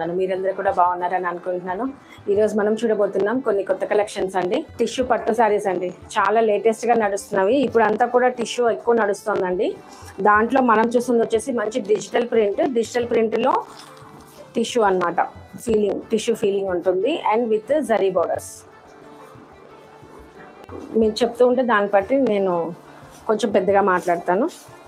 బాగున్నాను మీరందరూ కూడా బాగున్నారని అనుకుంటున్నాను ఈరోజు మనం చూడబోతున్నాం కొన్ని కొత్త కలెక్షన్స్ అండి టిష్యూ పట్టు సారీస్ అండి చాలా లేటెస్ట్గా నడుస్తున్నవి ఇప్పుడు అంతా కూడా టిష్యూ ఎక్కువ నడుస్తుందండి దాంట్లో మనం చూస్తుంది వచ్చేసి మంచి డిజిటల్ ప్రింట్ డిజిటల్ ప్రింట్లో టిష్యూ అన్నమాట ఫీలింగ్ టిష్యూ ఫీలింగ్ ఉంటుంది అండ్ విత్ జరీ బోర్డర్స్ మీరు చెప్తూ ఉంటే దాన్ని బట్టి నేను కొంచెం పెద్దగా మాట్లాడతాను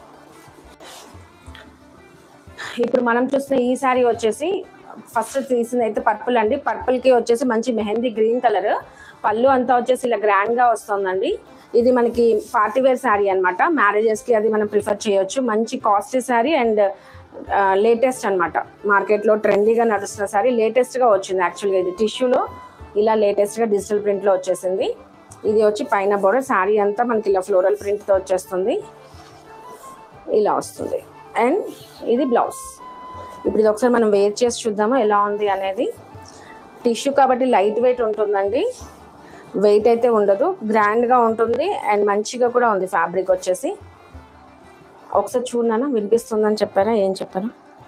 ఇప్పుడు మనం చూస్తున్న ఈ శారీ వచ్చేసి ఫస్ట్ తీసింది అయితే పర్పుల్ అండి పర్పుల్ కి వచ్చేసి మంచి మెహందీ గ్రీన్ కలర్ పళ్ళు అంతా వచ్చేసి ఇలా గ్రాండ్ గా వస్తుందండి ఇది మనకి పార్టీ వేర్ శారీ అనమాట మ్యారేజెస్ కి అది మనం ప్రిఫర్ చేయొచ్చు మంచి కాస్ట్లీ శారీ అండ్ లేటెస్ట్ అనమాట మార్కెట్ లో ట్రెండీగా నడుస్తున్న శారీ లేటెస్ట్ గా వచ్చింది యాక్చువల్గా ఇది టిష్యూలో ఇలా లేటెస్ట్ గా డిజిటల్ ప్రింట్ లో వచ్చేసింది ఇది వచ్చి పైన బోర్డర్ శారీ అంతా మనకి ఇలా ఫ్లోరల్ ప్రింట్ తో వచ్చేస్తుంది ఇలా వస్తుంది అండ్ ఇది బ్లౌజ్ ఇప్పుడు ఇది ఒకసారి మనం వేర్ చేసి చూద్దాము ఎలా ఉంది అనేది టిష్యూ కాబట్టి లైట్ వెయిట్ ఉంటుందండి వెయిట్ అయితే ఉండదు గ్రాండ్గా ఉంటుంది అండ్ మంచిగా కూడా ఉంది ఫ్యాబ్రిక్ వచ్చేసి ఒకసారి చూడనా వినిపిస్తుందని చెప్పారా ఏం చెప్పారా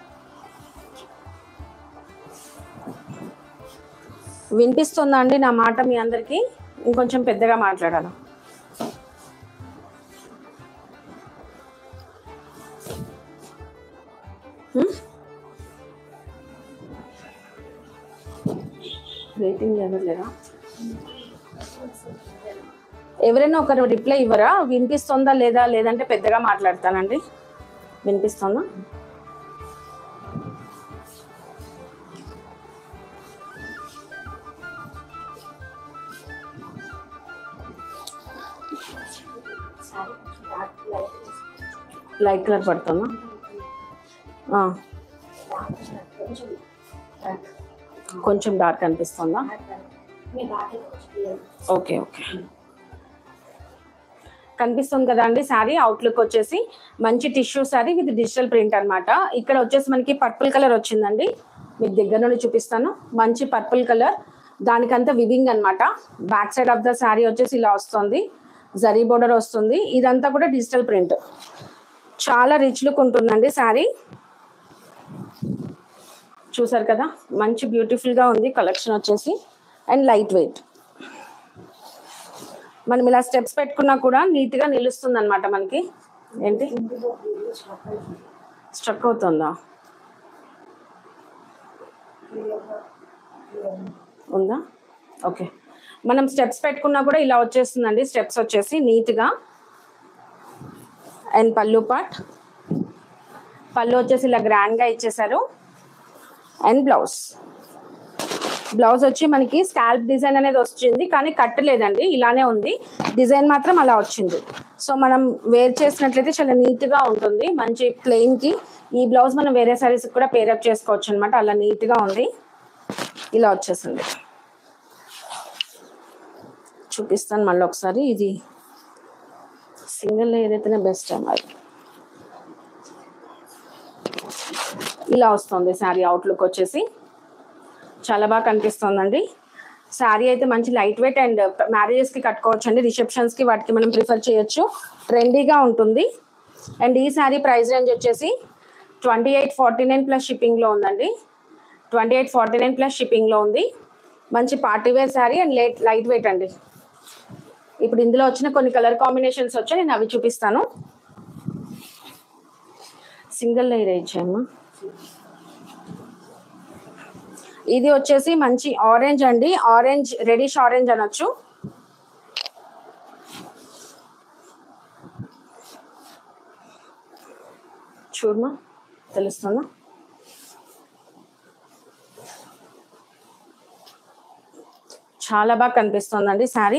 వినిపిస్తుందా అండి నా మాట మీ అందరికీ ఇంకొంచెం పెద్దగా మాట్లాడాలా రేటింగ్ ఎవరు లేరా ఎవరైనా ఒకరు రిప్లై ఇవ్వరా వినిపిస్తుందా లేదా లేదంటే పెద్దగా మాట్లాడతానండి వినిపిస్తుందా లైట్ కలర్ పడుతుందా ఆ. కొంచెం డార్క్ అనిపిస్తుందా ఓకే ఓకే కనిపిస్తుంది కదా అండి శారీ అవుట్లుక్ వచ్చేసి మంచి tissue sari with digital print అన్నమాట ఇక్కడ వచ్చేసి మనకి పర్పుల్ కలర్ వచ్చిందండి మీకు దగ్గర నుండి చూపిస్తాను మంచి పర్పుల్ కలర్ దానికంతా వివింగ్ అన్నమాట back side of the sari వచ్చేసి ఇలా వస్తుంది జరీ బోర్డర్ వస్తుంది ఇదంతా కూడా డిజిటల్ ప్రింట్ చాలా రిచ్ లుక్ ఉంటుందండి శారీ చూసారు కదా మంచి బ్యూటిఫుల్ గా ఉంది కలెక్షన్ వచ్చేసి అండ్ లైట్ వెయిట్ మనం ఇలా స్టెప్స్ పెట్టుకున్నా కూడా నీట్ గా నిలుస్తుంది అనమాట మనకి ఏంటి స్ట్రక్ అవుతుందా ఉందా ఓకే మనం స్టెప్స్ పెట్టుకున్నా కూడా ఇలా వచ్చేస్తుందండి స్టెప్స్ వచ్చేసి నీట్ గా అండ్ పళ్ళు పాట్ పళ్ళు వచ్చేసి ఇలా గ్రాండ్ గా ఇచ్చేసారు అండ్ బ్లౌజ్ బ్లౌజ్ వచ్చి మనకి స్కాల్ప్ డిజైన్ అనేది వచ్చింది కానీ కట్టలేదండి ఇలానే ఉంది డిజైన్ మాత్రం అలా వచ్చింది సో మనం వేర్ చేసినట్లయితే చాలా నీట్ గా ఉంటుంది మంచి ప్లెయిన్ కి ఈ బ్లౌజ్ మనం వేరే సారీస్ కూడా పేరప్ చేసుకోవచ్చు అనమాట అలా నీట్ గా ఉంది ఇలా వచ్చేసింది చూపిస్తాను మళ్ళీ ఒకసారి ఇది సింగిల్ ఏదైతేనే బెస్ట్ అన్నమాట ఇలా వస్తుంది శారీ అవుట్లుక్ వచ్చేసి చాలా బాగా కనిపిస్తుందండి శారీ అయితే మంచి లైట్ వెయిట్ అండ్ మ్యారేజెస్ కి కట్టుకోవచ్చు అండి రిసెప్షన్స్ కి వాటికి మనం ప్రిఫర్ చేయొచ్చు ట్రెండీగా ఉంటుంది అండ్ ఈ శారీ ప్రైస్ రేంజ్ వచ్చేసి twenty eight forty nine plus shipping లో ఉందండి twenty eight forty nine plus shipping లో ఉంది మంచి party wear sari and light light weight అండి ఇప్పుడు ఇందులో వచ్చిన కొన్ని కలర్ కాంబినేషన్స్ వచ్చాయి నేను అవి చూపిస్తాను సింగిల్ లేయర్ ఇచ్చాయమ్మా ఇది వచ్చేసి మంచి ఆరెంజ్ అండి ఆరెంజ్ రెడిష్ ఆరెంజ్ అనొచ్చు చూడమా తెలుస్తుందా చాలా బాగా కనిపిస్తుందండి శారీ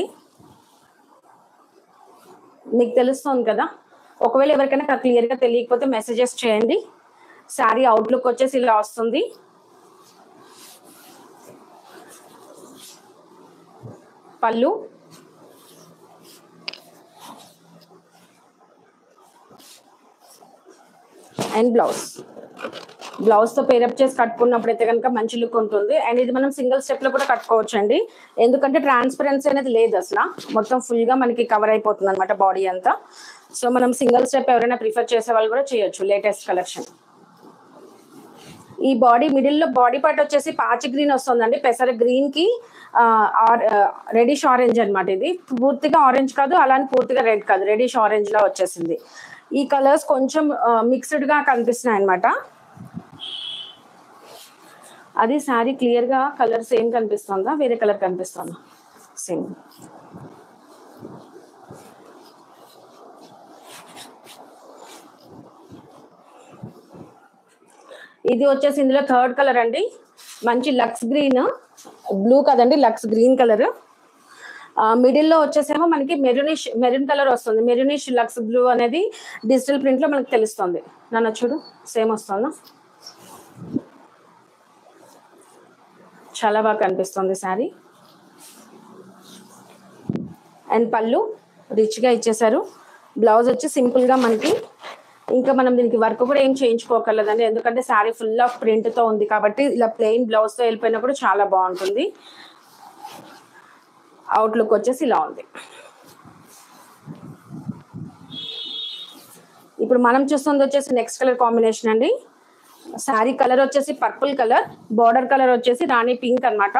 మీకు తెలుస్తుంది కదా ఒకవేళ ఎవరికైనా క్లియర్గా తెలియకపోతే మెసేజెస్ చేయండి శారీ అవుట్లుక్ వచ్చేసి ఇలా వస్తుంది పళ్ళు అండ్ బ్లౌజ్ బ్లౌజ్ తో పేరప్ చేసి కట్టుకున్నప్పుడు అయితే కనుక మంచి లుక్ ఉంటుంది అండ్ ఇది మనం సింగిల్ స్టెప్ లో కూడా కట్టుకోవచ్చు అండి ఎందుకంటే ట్రాన్స్పరెన్సీ అనేది లేదు అసలు మొత్తం ఫుల్ గా మనకి కవర్ అయిపోతుంది అనమాట బాడీ అంతా సో మనం సింగిల్ స్టెప్ ఎవరైనా ప్రిఫర్ చేసే వాళ్ళు కూడా చేయొచ్చు లేటెస్ట్ కలెక్షన్ ఈ బాడీ మిడిల్ లో బాడీ పార్ట్ వచ్చేసి పాచి గ్రీన్ వస్తుందండి పెసర గ్రీన్ కి రెడిష్ ఆరెంజ్ అన్నమాట ఇది పూర్తిగా ఆరెంజ్ కాదు అలానే పూర్తిగా రెడ్ కాదు రెడిష్ ఆరెంజ్ లా వచ్చేసింది ఈ కలర్స్ కొంచెం మిక్స్డ్ గా కనిపిస్తున్నాయి అనమాట అది శారీ క్లియర్ గా కలర్ సేమ్ కనిపిస్తుందా వేరే కలర్ కనిపిస్తుందా సేమ్ ఇది వచ్చేసి ఇందులో థర్డ్ కలర్ అండి మంచి లక్స్ గ్రీన్ బ్లూ కదండి లక్స్ గ్రీన్ కలర్ మిడిల్లో వచ్చేసేమో మనకి మెరూనిష్ మెరూన్ కలర్ వస్తుంది మెరూనిష్ లక్స్ బ్లూ అనేది డిజిటల్ ప్రింట్ లో మనకి తెలుస్తుంది నన్ను చూడు సేమ్ వస్తుందా చాలా బాగా కనిపిస్తుంది శారీ అండ్ పళ్ళు రిచ్గా ఇచ్చేసారు బ్లౌజ్ వచ్చి సింపుల్గా మనకి ఇంకా మనం దీనికి వర్క్ కూడా ఏం చేయించుకోకర్లేదండి ఎందుకంటే శారీ ఫుల్ ఆఫ్ ప్రింట్తో ఉంది కాబట్టి ఇలా ప్లెయిన్ బ్లౌజ్తో వెళ్ళిపోయినా కూడా చాలా బాగుంటుంది అవుట్లుక్ వచ్చేసి ఇలా ఉంది ఇప్పుడు మనం చూస్తుంది వచ్చేసి నెక్స్ట్ కలర్ కాంబినేషన్ అండి శారీ కలర్ వచ్చేసి పర్పుల్ కలర్ బార్డర్ కలర్ వచ్చేసి రాణి పింక్ అన్నమాట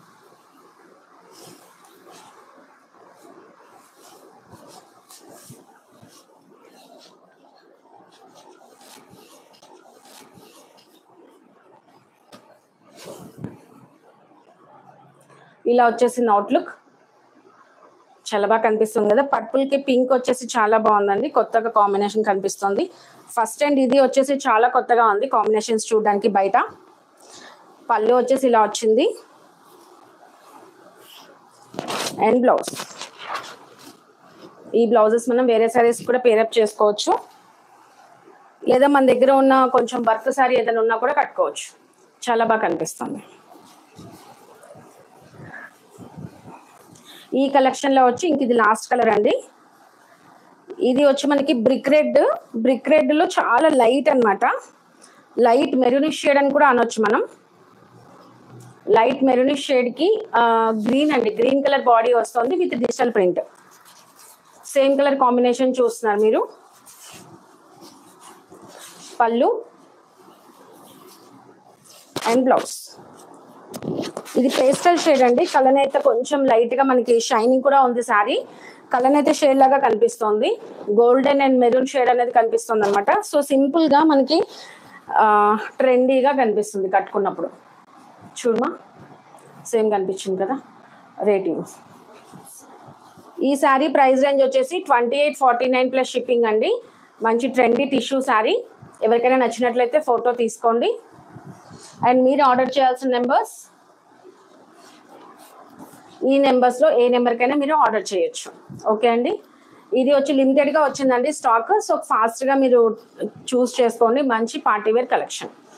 ఇలా వచ్చేసింది అవుట్లుక్ చాలా బాగా కనిపిస్తుంది కదా పర్పుల్ కి పింక్ వచ్చేసి చాలా బాగుందండి కొత్తగా కాంబినేషన్ కనిపిస్తుంది ఫస్ట్ అండ్ ఇది వచ్చేసి చాలా కొత్తగా ఉంది కాంబినేషన్స్ చూడడానికి బయట పళ్ళు వచ్చేసి ఇలా వచ్చింది అండ్ బ్లౌజ్ ఈ బ్లౌజెస్ మనం వేరే సారీస్ కూడా పేరప్ చేసుకోవచ్చు లేదా మన దగ్గర ఉన్న కొంచెం వర్క్ సారీ ఏదైనా ఉన్నా కూడా కట్టుకోవచ్చు చాలా బాగా కనిపిస్తుంది ఈ కలెక్షన్ లో వచ్చి ఇంక ఇది లాస్ట్ కలర్ అండి ఇది వచ్చి మనకి బ్రిక్ రెడ్ బ్రిక్ రెడ్ లో చాలా లైట్ అన్నమాట లైట్ మెరూనిష్ షేడ్ అని కూడా అనొచ్చు మనం లైట్ మెరూనిష్ షేడ్ కి గ్రీన్ అండి గ్రీన్ కలర్ బాడీ వస్తుంది with digital print same colour combination చూస్తున్నారు మీరు పళ్ళు అండ్ బ్లౌజ్ ఇది పేస్టల్ షేడ్ అండి కలర్ అయితే కొంచెం లైట్ గా మనకి షైనింగ్ కూడా ఉంది సారీ కలర్ అయితే షేడ్ లాగా కనిపిస్తుంది గోల్డెన్ అండ్ మెరూన్ షేడ్ అనేది కనిపిస్తుంది అనమాట సో సింపుల్ గా మనకి ట్రెండీగా కనిపిస్తుంది కట్టుకున్నప్పుడు చూడమా సేమ్ కనిపించింది కదా రేటింగ్ ఈ శారీ ప్రైస్ రేంజ్ వచ్చేసి twenty eight forty nine plus shipping అండి మంచి ట్రెండీ టిష్యూ శారీ ఎవరికైనా నచ్చినట్లయితే ఫోటో తీసుకోండి అండ్ మీరు ఆర్డర్ చేయాల్సిన నెంబర్స్ ఈ నెంబర్స్లో ఏ నెంబర్కైనా మీరు ఆర్డర్ చేయొచ్చు ఓకే అండి ఇది వచ్చి లిమిటెడ్గా వచ్చిందండి స్టాక్ సో ఫాస్ట్గా మీరు చూస్ చేసుకోండి మంచి పార్టీ వేర్ కలెక్షన్